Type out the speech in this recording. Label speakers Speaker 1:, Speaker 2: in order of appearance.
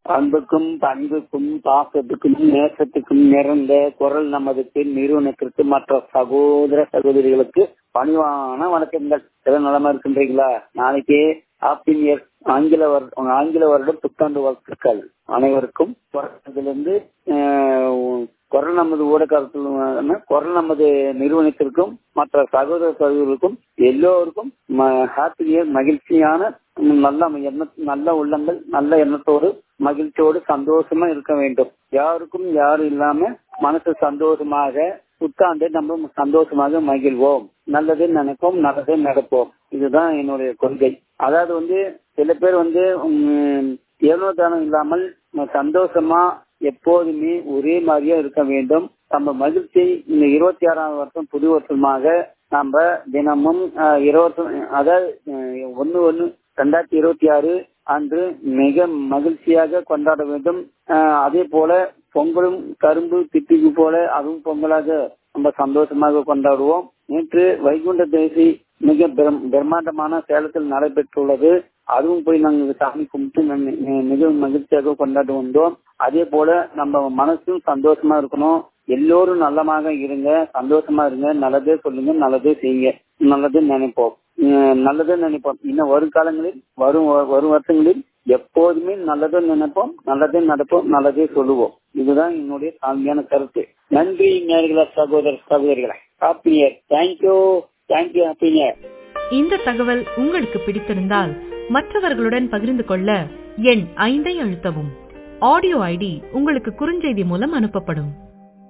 Speaker 1: அன்புக்கும் பண்புக்கும் பாசத்துக்கும் நேசத்துக்கும் நிறைந்த குரல் நமதுக்கு நிறுவனத்திற்கு மற்ற சகோதர சகோதரிகளுக்கு பணிவான வணக்கங்கள் எல்லாம் நலமா இருக்கின்றீங்களா நாளைக்கு ஹாப்பி இயர் ஆங்கில வருடம் ஆங்கில வருடம் புத்தாண்டு வாழ்த்துக்கள் அனைவருக்கும் இருந்து குரல் நமது ஊடகத்தில் குரல் நமது நிறுவனத்திற்கும் மற்ற சகோதர சகோதரர்களுக்கும் எல்லோருக்கும் ஹாப்பி இயர் மகிழ்ச்சியான நல்ல எண்ண நல்ல உள்ளங்கள் நல்ல எண்ணத்தோடு மகிழ்ச்சியோடு சந்தோஷமா இருக்க வேண்டும் யாருக்கும் யாரும் இல்லாம மனசு சந்தோஷமாக புத்தாண்டை நம்ம சந்தோஷமாக மகிழ்வோம் நல்லதே நினைப்போம் நல்லதே நடப்போம் இதுதான் என்னுடைய கொள்கை அதாவது வந்து சில பேர் வந்து ஏனோ தானம் இல்லாமல் சந்தோஷமா எப்போதுமே ஒரே மாதிரியா இருக்க வேண்டும் நம்ம மகிழ்ச்சி இந்த இருபத்தி ஆறாம் வருஷம் புது வருஷமாக நம்ம தினமும் இருபத்தி அதாவது ஒன்னு ஒன்னு ரெண்டாயிரத்தி இருபத்தி ஆறு அன்று மிக மகிழ்ச்சியாக கொண்டாட வேண்டும் அதே போல பொங்கலும் கரும்பு திட்டிக்கு போல அதுவும் பொங்கலாக நம்ம சந்தோஷமாக கொண்டாடுவோம் நேற்று வைகுண்ட தேசி மிக பிரம்மாண்டமான சேலத்தில் நடைபெற்றுள்ளது அதுவும் போய் நாங்கள் சாமி கும்பிட்டு மிகவும் மகிழ்ச்சியாக கொண்டாடி வந்தோம் அதே போல நம்ம மனசும் சந்தோஷமா இருக்கணும் எல்லோரும் நல்லமாக இருங்க சந்தோஷமா இருங்க நல்லதே சொல்லுங்க நல்லதே செய்யுங்க நல்லதே நினைப்போம் நல்லதே நினைப்போம் இன்னும் வரும் காலங்களில் வரும் வரும் வருஷங்களில் எப்போதுமே நல்லதே நினைப்போம் நல்லதே நடப்போம் நல்லதே சொல்லுவோம் இதுதான் என்னுடைய தாழ்மையான கருத்து நன்றி நேர்களா சகோதர சகோதரிகளை happy year thank you thank you happy year
Speaker 2: இந்த தகவல் உங்களுக்கு பிடித்திருந்தால் மற்றவர்களுடன் பகிர்ந்து கொள்ள எண் ஐந்தை அழுத்தவும் ஆடியோ ஐடி உங்களுக்கு குறுஞ்செய்தி மூலம் அனுப்பப்படும்